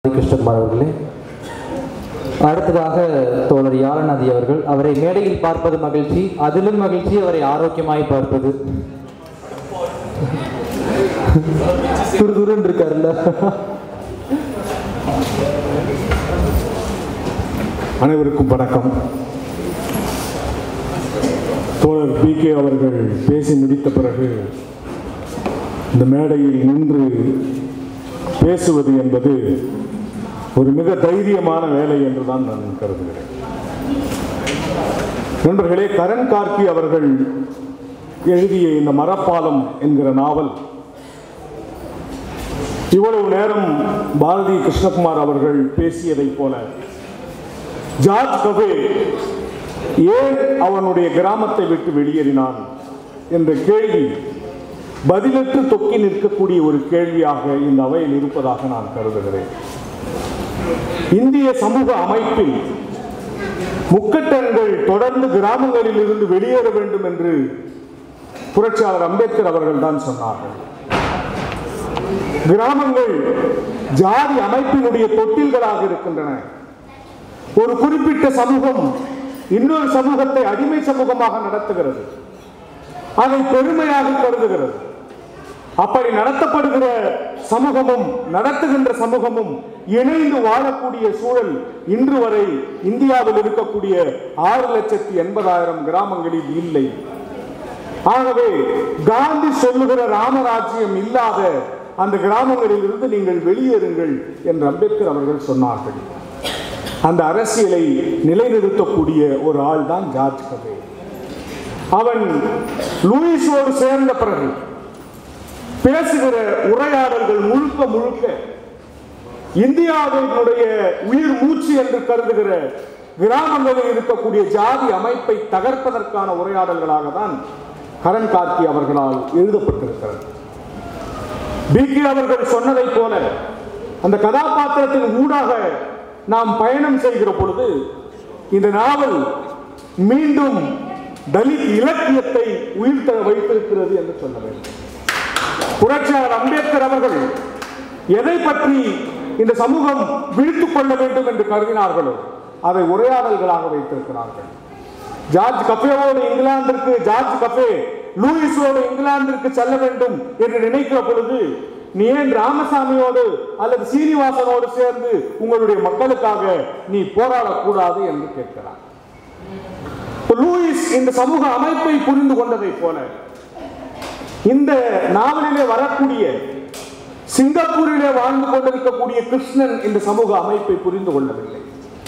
கிருஷ்ணகுமார் அவர்களே அடுத்ததாக தோழர் யாழநதி அவர்கள் அவரை மேடையில் பார்ப்பது மகிழ்ச்சி அதிலும் மகிழ்ச்சி அவரை ஆரோக்கியமாய் பார்ப்பது துருதுருன்னு இருக்காருல்ல அனைவருக்கும் வணக்கம் தோழர் பி கே அவர்கள் பேசி முடித்த பிறகு இந்த மேடையில் நின்று பேசுவது என்பது ஒரு மிக தைரியமான வேலை என்றுதான் நான் கருதுகிறேன் நண்பர்களே கரண் கார்கி அவர்கள் எழுதிய இந்த மரப்பாலம் என்கிற நாவல் இவ்வளவு நேரம் பாரதி கிருஷ்ணகுமார் அவர்கள் பேசியதைப் போல ஜார்ஜ் கபே ஏன் அவனுடைய கிராமத்தை விட்டு வெளியேறினான் என்ற கேள்வி பதிலற்று தொக்கி நிற்கக்கூடிய ஒரு கேள்வியாக இந்த அவையில் இருப்பதாக நான் கருதுகிறேன் இந்திய சமூக அமைப்பில் முக்கட்டங்கள் தொடர்ந்து கிராமங்களில் இருந்து வெளியேற வேண்டும் என்று புரட்சியாளர் அம்பேத்கர் அவர்கள் தான் சொன்னார்கள் கிராமங்கள் ஜாதி அமைப்பினுடைய தொட்டில்களாக இருக்கின்றன ஒரு குறிப்பிட்ட சமூகம் இன்னொரு சமூகத்தை அடிமை சமூகமாக நடத்துகிறது அதை பெருமையாக கருதுகிறது அப்படி நடத்தப்படுகிற சமூகமும் நடத்துகின்ற சமூகமும் இணைந்து வாழக்கூடிய சூழல் இன்று வரை இந்தியாவில் இருக்கக்கூடிய ஆறு லட்சத்தி எண்பதாயிரம் கிராமங்களில் இல்லை ஆகவே காந்தி சொல்லுகிற ராமராஜ்யம் இல்லாத அந்த கிராமங்களில் இருந்து நீங்கள் வெளியேறுங்கள் என்று அம்பேத்கர் அவர்கள் சொன்னார்கள் அந்த அரசியலை நிலைநிறுத்தக்கூடிய ஒரு ஆள் தான் ஜார்ஜ் கபே அவன் லூயிஸோடு சேர்ந்த பிறகு பேசுகிற உரையாடல்கள் முழுக்க முழுக்க இந்தியாவினுடைய உயிர் மூச்சு என்று கருதுகிற கிராமங்களில் இருக்கக்கூடிய ஜாதி அமைப்பை தகர்ப்பதற்கான உரையாடல்களாக தான் கரண் கார்கி அவர்களால் எழுதப்பட்டிருக்கிறது பிகே அவர்கள் சொன்னதைப் போல அந்த கதாபாத்திரத்தின் ஊடாக நாம் பயணம் செய்கிற பொழுது இந்த நாவல் மீண்டும் தலித் இலக்கியத்தை உயிர்த்த வைத்திருக்கிறது என்று சொல்ல வேண்டும் புரட்சியாளர் அம்பேத்கர் அவர்கள் எதை பற்றி இந்த சமூகம் விழித்துக் கொள்ள வேண்டும் என்று கருதினார்களோ அதை உரையாடல்களாக வைத்திருக்கிறார்கள் ஜார்ஜ் கஃபேவோடு இங்கிலாந்திற்கு ஜார்ஜ் கஃபே லூயிஸோடு இங்கிலாந்திற்கு செல்ல வேண்டும் என்று நினைக்கிற பொழுது நீ ஏன் ராமசாமியோடு அல்லது சீனிவாசனோடு சேர்ந்து உங்களுடைய மக்களுக்காக நீ போராடக்கூடாது என்று கேட்கிறார் லூயிஸ் இந்த சமூக அமைப்பை புரிந்து கொண்டதை போல இந்த நாவலிலே வரக்கூடிய சிங்கப்பூரிலே வாழ்ந்து கொண்டிருக்கக்கூடிய கிருஷ்ணன் இந்த சமூக அமைப்பை புரிந்து கொள்ளவில்லை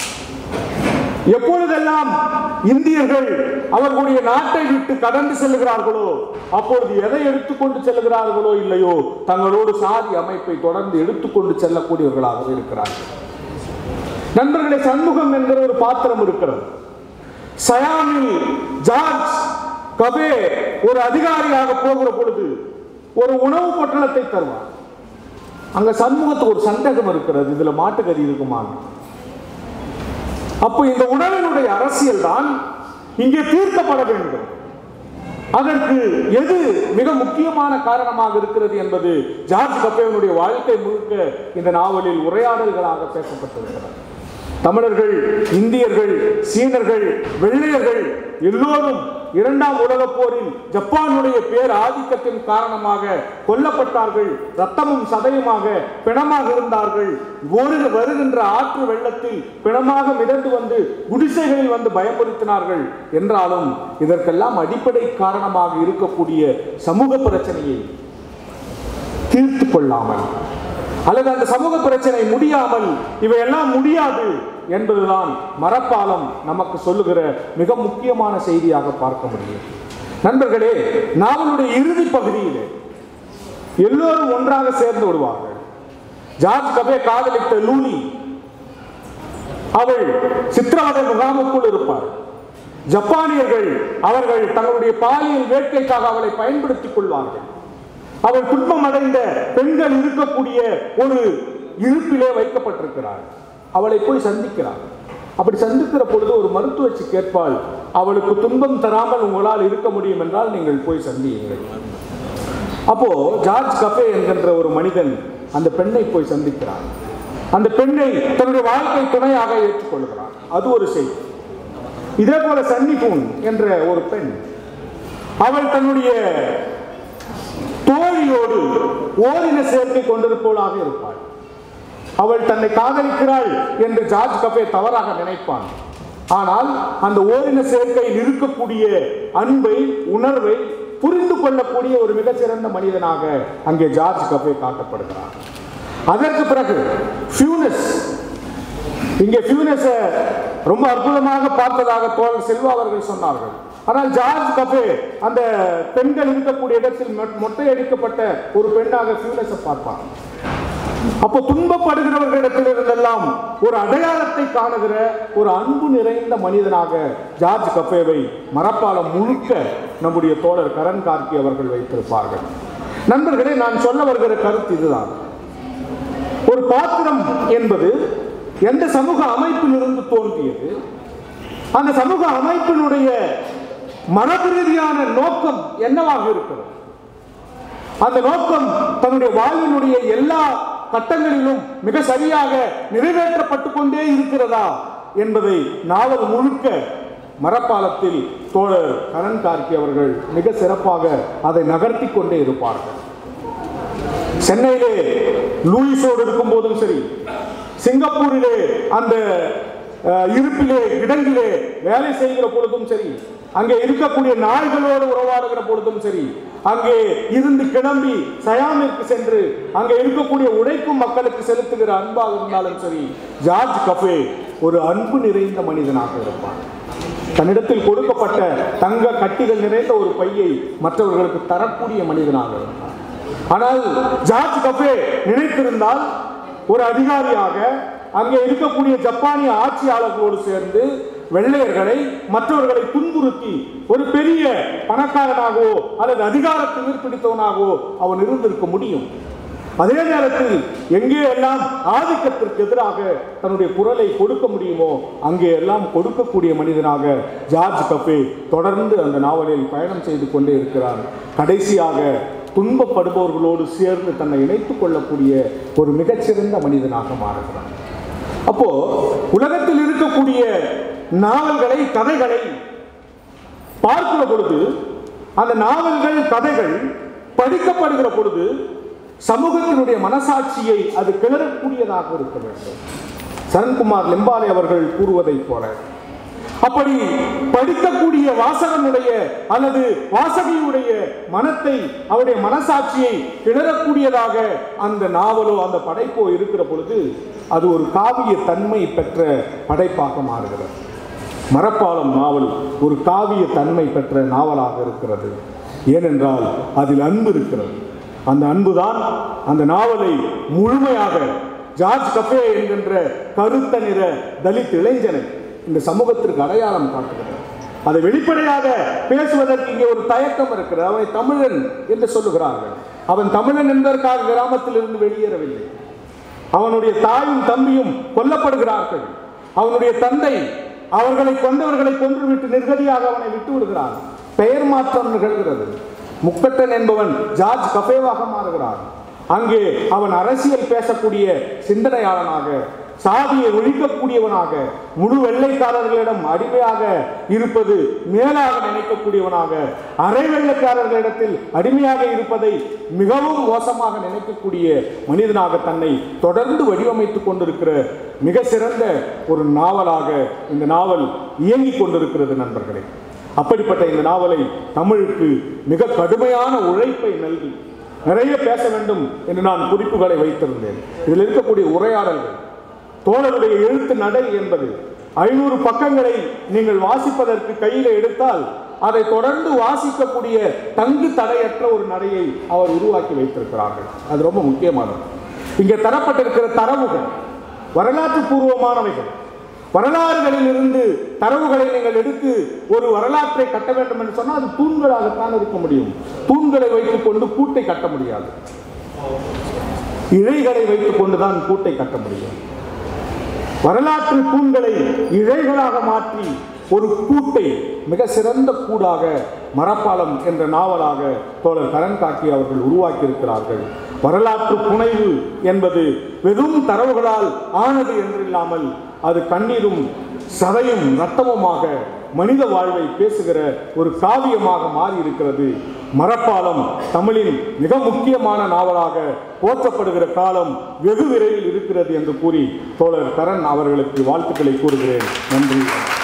எப்பொழுதெல்லாம் இந்தியர்கள் அவர்களுடைய நாட்டை விட்டு கடந்து செல்கிறார்களோ அப்பொழுது எதை எடுத்துக்கொண்டு செல்கிறார்களோ இல்லையோ தங்களோடு சாதி அமைப்பை தொடர்ந்து எடுத்துக்கொண்டு செல்லக்கூடியவர்களாக இருக்கிறார்கள் நண்பர்களே சண்முகம் என்கிற ஒரு பாத்திரம் இருக்கிறது சயாமில் ஜார்ஜ் கபே ஒரு அதிகாரியாக போகிற பொழுது ஒரு உணவு பொட்டலத்தை தருவார் அங்க சண்முகத்துக்கு ஒரு சந்தேகம் இருக்கிறது இதுல மாட்டுக்கறி இருக்குமான்னு அப்போ இந்த உணவினுடைய அரசியல் தான் இங்கே தீர்க்கப்பட வேண்டும் அதற்கு எது மிக முக்கியமான காரணமாக இருக்கிறது என்பது ஜார்ஜ் கப்பேவனுடைய வாழ்க்கை முழுக்க இந்த நாவலில் உரையாடல்களாக பேசப்பட்டிருக்கிறது தமிழர்கள் இந்தியர்கள் சீனர்கள் வெள்ளையர்கள் எல்லோரும் இரண்டாம் உலகப் போரில் ஜப்பானுடைய பேர் ஆதிக்கத்தின் காரணமாக கொல்லப்பட்டார்கள் ரத்தமும் சதையுமாக பிணமாக இருந்தார்கள் ஒரு வருகின்ற ஆற்று வெள்ளத்தில் பிணமாக மிதந்து வந்து குடிசைகளில் வந்து பயமுறுத்தினார்கள் என்றாலும் இதற்கெல்லாம் அடிப்படை காரணமாக இருக்கக்கூடிய சமூக பிரச்சனையை தீர்த்து கொள்ளாமல் அல்லது அந்த சமூக பிரச்சனை முடியாமல் இவையெல்லாம் முடியாது என்பதுதான் மரப்பாலம் நமக்கு சொல்லுகிற மிக முக்கியமான செய்தியாக பார்க்க முடியும் நண்பர்களே நாவலுடைய இறுதி பகுதியிலே எல்லோரும் ஒன்றாக சேர்ந்து விடுவார்கள் ஜார்ஜ் கபே காதலித்த லூனி அவள் சித்திரவதை முகாமுக்குள் இருப்பார் ஜப்பானியர்கள் அவர்கள் தங்களுடைய பாலியல் வேட்கைக்காக அவளை பயன்படுத்திக் கொள்வார்கள் அவள் துன்பம் அடைந்த பெண்கள் இருக்கக்கூடிய ஒரு இருப்பிலே வைக்கப்பட்டிருக்கிறார் அவளை போய் சந்திக்கிறார் அப்படி சந்திக்கிற பொழுது ஒரு மருத்துவச்சி கேட்பாள் அவளுக்கு துன்பம் தராமல் உங்களால் இருக்க முடியும் என்றால் நீங்கள் போய் சந்தியுங்கள் அப்போ ஜார்ஜ் கஃபே என்கின்ற ஒரு மனிதன் அந்த பெண்ணை போய் சந்திக்கிறார் அந்த பெண்ணை தன்னுடைய வாழ்க்கை துணையாக ஏற்றுக்கொள்கிறார் அது ஒரு செய்தி இதே போல சன்னி பூன் என்ற ஒரு பெண் அவள் தன்னுடைய தோழியோடு ஓரின சேர்க்கை கொண்டிருப்பவளாக இருப்பாள் அவள் தன்னை காதலிக்கிறாள் என்று ஜார்ஜ் கபே தவறாக நினைப்பான் ஆனால் அந்த ஓரின சேர்க்கையில் இருக்கக்கூடிய அன்பை உணர்வை புரிந்து கொள்ளக்கூடிய ஒரு மிகச்சிறந்த மனிதனாக அங்கே ஜார்ஜ் கபே காட்டப்படுகிறார் அதற்கு பிறகு ஃபியூனஸ் இங்கே ஃபியூனஸை ரொம்ப அற்புதமாக பார்த்ததாக தோழர் செல்வா அவர்கள் சொன்னார்கள் ஆனால் ஜார்ஜ் கபே அந்த பெண்கள் இருக்கக்கூடிய இடத்தில் மொ- மொட்டையடிக்கப்பட்ட ஒரு பெண்ணாக ஃபியூனஸை பார்ப்பார் அப்போ துன்பப்படுகிறவர்களிடத்தில் இருந்தெல்லாம் ஒரு அடையாளத்தை காணுகிற ஒரு அன்பு நிறைந்த மனிதனாக ஜார்ஜ் கபேவை மரப்பாலம் முழுக்க நம்முடைய தோழர் கரண் கார்கி அவர்கள் வைத்திருப்பார்கள் நண்பர்களே நான் சொல்ல வருகிற கருத்து இதுதான் ஒரு பாத்திரம் என்பது எந்த சமூக அமைப்பிலிருந்து தோன்றியது அந்த சமூக அமைப்பினுடைய மரபு ரீதியான நோக்கம் என்னவாக இருக்கிறது அந்த நோக்கம் தன்னுடைய வாழ்வினுடைய எல்லா கட்டங்களிலும் மிக சரியாக நிறைவேற்றப்பட்டு கொண்டே இருக்கிறதா என்பதை நாவல் முழுக்க மரப்பாலத்தில் தோழர் கரண் கார்கி அவர்கள் மிக சிறப்பாக அதை நகர்த்தி கொண்டே இருப்பார்கள் சென்னையிலே லூயிஸோடு இருக்கும் போதும் சரி சிங்கப்பூரிலே அந்த அஹ், இருப்பிலே இடங்கிலே வேலை செய்கிற பொழுதும் சரி அங்கே இருக்கக்கூடிய நாய்களோடு உறவாடுகிற பொழுதும் சரி அங்கே இருந்து கிளம்பி சயாமிற்கு சென்று அங்கே இருக்கக்கூடிய உழைக்கும் மக்களுக்கு செலுத்துகிற அன்பாக இருந்தாலும் சரி ஜார்ஜ் கஃபே ஒரு அன்பு நிறைந்த மனிதனாக இருப்பான் தன்னிடத்தில் கொடுக்கப்பட்ட தங்க கட்டிகள் நிறைந்த ஒரு பையை மற்றவர்களுக்கு தரக்கூடிய மனிதனாக இருந்தார் ஆனால் ஜார்ஜ் கஃபே நினைத்திருந்தால் ஒரு அதிகாரியாக அங்கே இருக்கக்கூடிய ஜப்பானிய ஆட்சியாளர்களோடு சேர்ந்து வெள்ளையர்களை மற்றவர்களை துன்புறுத்தி ஒரு பெரிய பணக்காரனாகவோ அல்லது அதிகார திமிர் பிடித்தவனாகவோ அவன் இருந்திருக்க முடியும் அதே நேரத்தில் எங்கே எல்லாம் ஆதிக்கத்திற்கு எதிராக தன்னுடைய குரலை கொடுக்க முடியுமோ அங்கே எல்லாம் கொடுக்கக்கூடிய மனிதனாக ஜார்ஜ் கபே தொடர்ந்து அந்த நாவலில் பயணம் செய்து கொண்டே இருக்கிறார் கடைசியாக துன்பப்படுபவர்களோடு சேர்ந்து தன்னை இணைத்துக் கொள்ளக்கூடிய ஒரு மிகச்சிறந்த மனிதனாக மாறுகிறார் அப்போ உலகத்தில் இருக்கக்கூடிய நாவல்களை கதைகளை பார்க்கிற பொழுது அந்த நாவல்கள் கதைகள் படிக்கப்படுகிற பொழுது சமூகத்தினுடைய மனசாட்சியை அது கிளறக்கூடியதாக இருக்க வேண்டும் சரண்குமார் லிம்பாலே அவர்கள் கூறுவதைப் போல அப்படி படிக்கக்கூடிய வாசகனுடைய அல்லது வாசகியுடைய மனத்தை அவருடைய மனசாட்சியை கிளறக்கூடியதாக அந்த நாவலோ அந்த படைப்போ இருக்கிற பொழுது அது ஒரு காவிய தன்மை பெற்ற படைப்பாக மாறுகிறது மரப்பாலம் நாவல் ஒரு காவிய தன்மை பெற்ற நாவலாக இருக்கிறது ஏனென்றால் அதில் அன்பு இருக்கிறது அந்த அன்புதான் அந்த நாவலை முழுமையாக ஜார்ஜ் கஃபே என்கின்ற கருத்த நிற தலித் இளைஞனை இந்த சமூகத்திற்கு அடையாளம் காட்டுகிறது அதை வெளிப்படையாக பேசுவதற்கு இங்கே ஒரு தயக்கம் இருக்கிறது அவனை தமிழன் என்று சொல்லுகிறார்கள் அவன் தமிழன் என்பதற்காக கிராமத்தில் இருந்து வெளியேறவில்லை அவனுடைய தாயும் தம்பியும் கொல்லப்படுகிறார்கள் அவனுடைய தந்தை அவர்களை கொண்டவர்களை கொன்றுவிட்டு நிர்கதியாக அவனை விட்டு விடுகிறான் பெயர் மாற்றம் நிகழ்கிறது முக்கட்டன் என்பவன் ஜார்ஜ் கபேவாக மாறுகிறான் அங்கே அவன் அரசியல் பேசக்கூடிய சிந்தனையாளனாக சாதியை ஒழிக்கக்கூடியவனாக முழு வெள்ளைக்காரர்களிடம் அடிமையாக இருப்பது மேலாக நினைக்கக்கூடியவனாக அரை வெள்ளைக்காரர்களிடத்தில் அடிமையாக இருப்பதை மிகவும் மோசமாக நினைக்கக்கூடிய மனிதனாக தன்னை தொடர்ந்து வடிவமைத்துக் கொண்டிருக்கிற மிக சிறந்த ஒரு நாவலாக இந்த நாவல் இயங்கிக் கொண்டிருக்கிறது நண்பர்களே அப்படிப்பட்ட இந்த நாவலை தமிழுக்கு மிக கடுமையான உழைப்பை நல்கி நிறைய பேச வேண்டும் என்று நான் குறிப்புகளை வைத்திருந்தேன் இதில் இருக்கக்கூடிய உரையாடல்கள் தோழருடைய எழுத்து நடை என்பது ஐநூறு பக்கங்களை நீங்கள் வாசிப்பதற்கு கையில் எடுத்தால் அதை தொடர்ந்து வாசிக்கக்கூடிய தங்கு தடையற்ற ஒரு நடையை அவர் உருவாக்கி வைத்திருக்கிறார்கள் அது ரொம்ப முக்கியமானது இங்கே தரப்பட்டிருக்கிற தரவுகள் வரலாற்று பூர்வமானவைகள் வரலாறுகளில் இருந்து தரவுகளை நீங்கள் எடுத்து ஒரு வரலாற்றை கட்ட வேண்டும் என்று சொன்னால் அது தூண்களாகத்தான் இருக்க முடியும் தூண்களை வைத்துக் கொண்டு கூட்டை கட்ட முடியாது இழைகளை வைத்துக் கொண்டுதான் கூட்டை கட்ட முடியும் வரலாற்று தூண்களை இழைகளாக மாற்றி ஒரு கூட்டை மிக சிறந்த கூடாக மரப்பாலம் என்ற நாவலாக தோழர் கரண் காக்கி அவர்கள் உருவாக்கி இருக்கிறார்கள் வரலாற்று புனைவு என்பது வெறும் தரவுகளால் ஆனது என்றில்லாமல் அது கண்ணீரும் சதையும் ரத்தமுமாக மனித வாழ்வை பேசுகிற ஒரு காவியமாக மாறி இருக்கிறது மரப்பாலம் தமிழின் மிக முக்கியமான நாவலாக போற்றப்படுகிற காலம் வெகு விரைவில் இருக்கிறது என்று கூறி தோழர் கரண் அவர்களுக்கு வாழ்த்துக்களை கூறுகிறேன் நன்றி